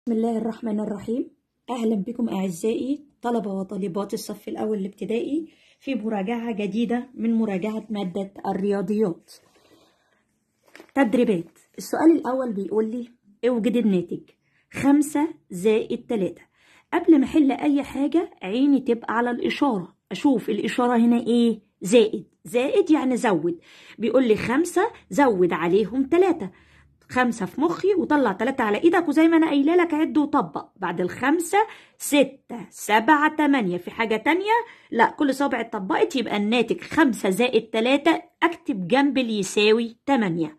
بسم الله الرحمن الرحيم أهلا بكم أعزائي طلبة وطالبات الصف الأول الابتدائي في مراجعة جديدة من مراجعة مادة الرياضيات تدريبات السؤال الأول بيقول لي اوجد الناتج خمسة زائد تلاتة قبل ما أحل أي حاجة عيني تبقى على الإشارة أشوف الإشارة هنا إيه زائد زائد يعني زود بيقول لي خمسة زود عليهم تلاتة خمسة في مخي وطلع تلاتة على ايدك وزي ما انا قايله لك عد وطبق بعد الخمسة ستة سبعة تمانية في حاجة تانية لا كل صابع اتطبقت يبقى الناتج خمسة زائد تلاتة اكتب جنب اللي يساوي تمانية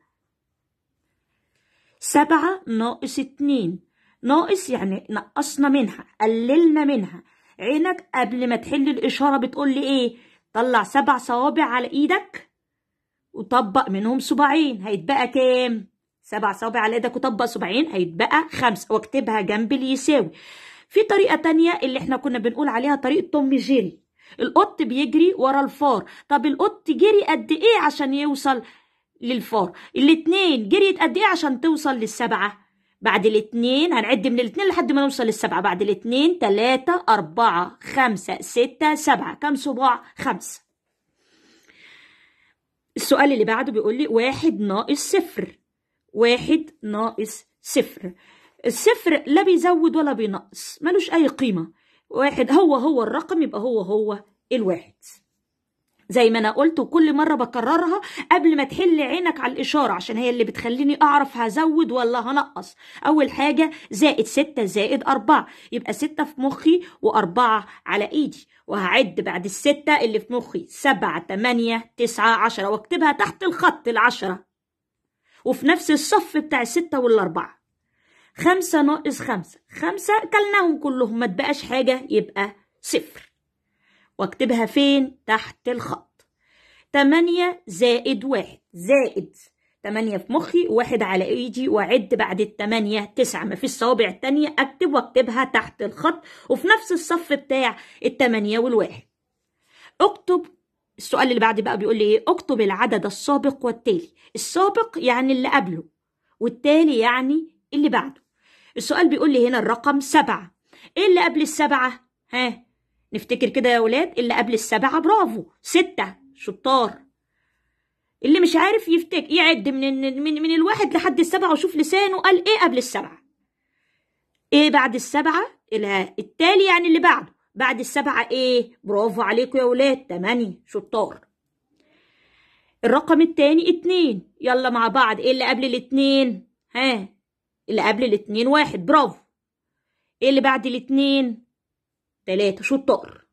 سبعة ناقص اتنين ناقص يعني نقصنا منها قللنا منها عينك قبل ما تحل الإشارة بتقول لي ايه طلع سبع صوابع على ايدك وطبق منهم صباعين هيتبقى كام سبع صوابع على ايدك وطبق صباعين هيتبقى خمسة واكتبها جنب اللي يساوي في طريقة تانية اللي احنا كنا بنقول عليها طريقة توم جيري القط بيجري ورا الفار طب القط جري قد ايه عشان يوصل للفار الاتنين جريت قد ايه عشان توصل للسبعة بعد الاتنين هنعد من الاتنين لحد ما نوصل للسبعة بعد الاتنين تلاتة أربعة خمسة ستة سبعة كم صباع خمسة السؤال اللي بعده بيقول لي واحد ناقص صفر واحد ناقص صفر الصفر لا بيزود ولا بينقص ملوش أي قيمة واحد هو هو الرقم يبقى هو هو الواحد زي ما أنا قلت وكل مرة بكررها قبل ما تحل عينك على الإشارة عشان هي اللي بتخليني أعرف هزود ولا هنقص أول حاجة زائد ستة زائد أربعة يبقى ستة في مخي وأربعة على إيدي وهعد بعد الستة اللي في مخي سبعة تمانية تسعة عشرة واكتبها تحت الخط العشرة وفي نفس الصف بتاع الستة والأربعة خمسة ناقص خمسة خمسة كلناهم كلهم ما تبقاش حاجة يبقى صفر واكتبها فين تحت الخط تمانية زائد واحد زائد تمانية في مخي واحد على ايدي وعد بعد التمانية تسعة ما فيش صوابع تانية اكتب واكتبها تحت الخط وفي نفس الصف بتاع التمانية والواحد اكتب السؤال اللي بعد بقى بيقول لي ايه اكتب العدد السابق والتالي السابق يعني اللي قبله والتالي يعني اللي بعده السؤال بيقول لي هنا الرقم سبعة ايه اللي قبل السبعة ها نفتكر كده يا ولاد اللي قبل السبعة برافو ستة شطار اللي مش عارف يفتكر يعد من من من الواحد لحد السبعة وشوف لسانه قال ايه قبل السبعة ايه بعد السبعة التالي يعني اللي بعده بعد السبعة ايه برافو عليكم يا ولاد تمانية شطار الرقم التاني اتنين يلا مع بعض ايه اللي قبل الاتنين ها اللي قبل الاتنين واحد برافو ايه اللي بعد الاتنين تلاتة شطار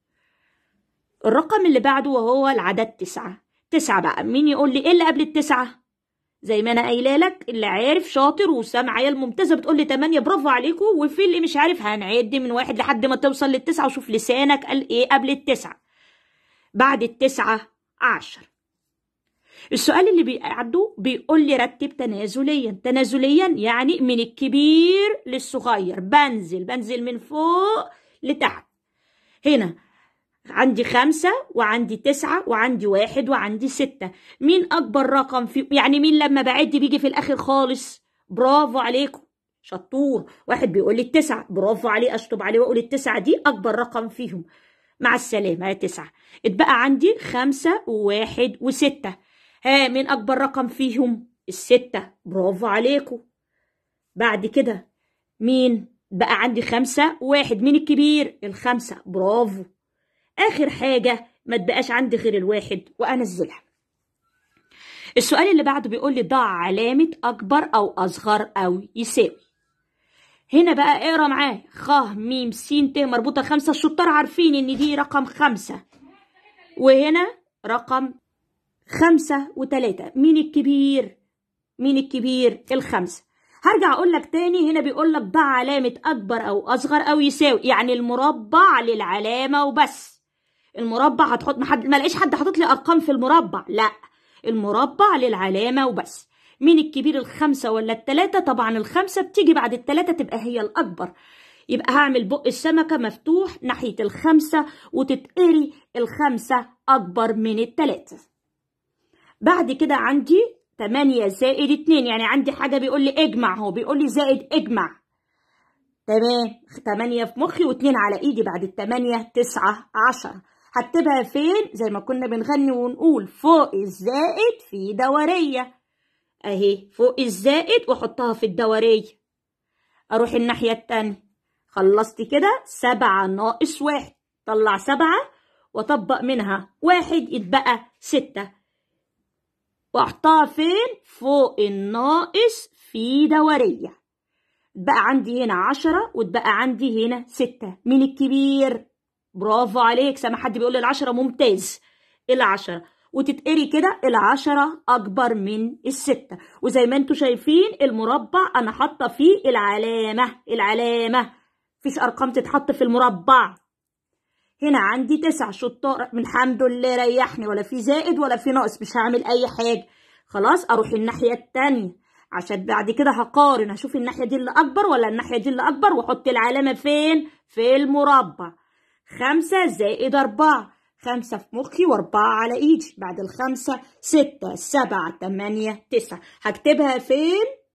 الرقم اللي بعده وهو العدد تسعة تسعة بقى مين يقول لي ايه اللي قبل التسعة زي ما انا قايله لك اللي عارف شاطر وسامعه الممتازه بتقول لي 8 برافو عليكم وفي اللي مش عارف هنعد من واحد لحد ما توصل للتسعه وشوف لسانك قال ايه قبل التسعه بعد التسعه عشر السؤال اللي بيعده بيقول لي رتب تنازليا تنازليا يعني من الكبير للصغير بنزل بنزل من فوق لتحت هنا عندي خمسة وعندي تسعة وعندي واحد وعندي ستة مين أكبر رقم في يعني مين لما بعد بيجي في الآخر خالص برافو عليكم شطور واحد بيقول لي التسعة برافو عليه أشطب عليه وأقول التسعة دي أكبر رقم فيهم مع السلامة يا تسعة اتبقى عندي خمسة وواحد وستة ها مين أكبر رقم فيهم الستة برافو عليكم بعد كده مين بقى عندي خمسة وواحد مين الكبير الخمسة برافو آخر حاجة ما تبقاش عندي غير الواحد وأنزلها السؤال اللي بعده بيقول لي ضع علامة أكبر أو أصغر أو يساوي هنا بقى اقرا معاه خ م س ت مربوطة خمسة الشطار عارفين إن دي رقم خمسة وهنا رقم خمسة وتلاتة مين الكبير؟ مين الكبير؟ الخمسة هرجع أقول لك تاني هنا بيقول لك ضع علامة أكبر أو أصغر أو يساوي يعني المربع للعلامة وبس المربع هتحط ما حد ما لقيش حد حاطط لي ارقام في المربع لا المربع للعلامه وبس مين الكبير الخمسه ولا التلاته طبعا الخمسه بتيجي بعد التلاته تبقى هي الاكبر يبقى هعمل بق السمكه مفتوح ناحيه الخمسه وتتقري الخمسه اكبر من التلاته بعد كده عندي 8 زائد 2 يعني عندي حاجه بيقول لي اجمع هو بيقول لي زائد اجمع تمام تمانية في مخي واتنين على ايدي بعد التمانية تسعة عشرة هكتبها فين زي ما كنا بنغني ونقول فوق الزائد في دورية اهي فوق الزائد واحطها في الدورية اروح الناحية التانية خلصت كده سبعة ناقص واحد طلع سبعة واطبق منها واحد يتبقى ستة واحطها فين فوق الناقص في دورية بقى عندي هنا عشرة وتبقى عندي هنا ستة مين الكبير برافو عليك سامع حد بيقول العشرة ممتاز العشرة وتتقري كده العشرة أكبر من الستة وزي ما انتوا شايفين المربع أنا حاطة فيه العلامة العلامة مفيش أرقام تتحط في المربع هنا عندي تسع شطار من الحمد لله ريحني ولا في زائد ولا في ناقص مش هعمل أي حاجة خلاص أروح الناحية التانية عشان بعد كده هقارن هشوف الناحية دي اللي أكبر ولا الناحية دي اللي أكبر وأحط العلامة فين في المربع خمسة زائد أربعة خمسة في مخي وأربعة على إيدي بعد الخمسة ستة سبعة تمانية تسعة هكتبها فين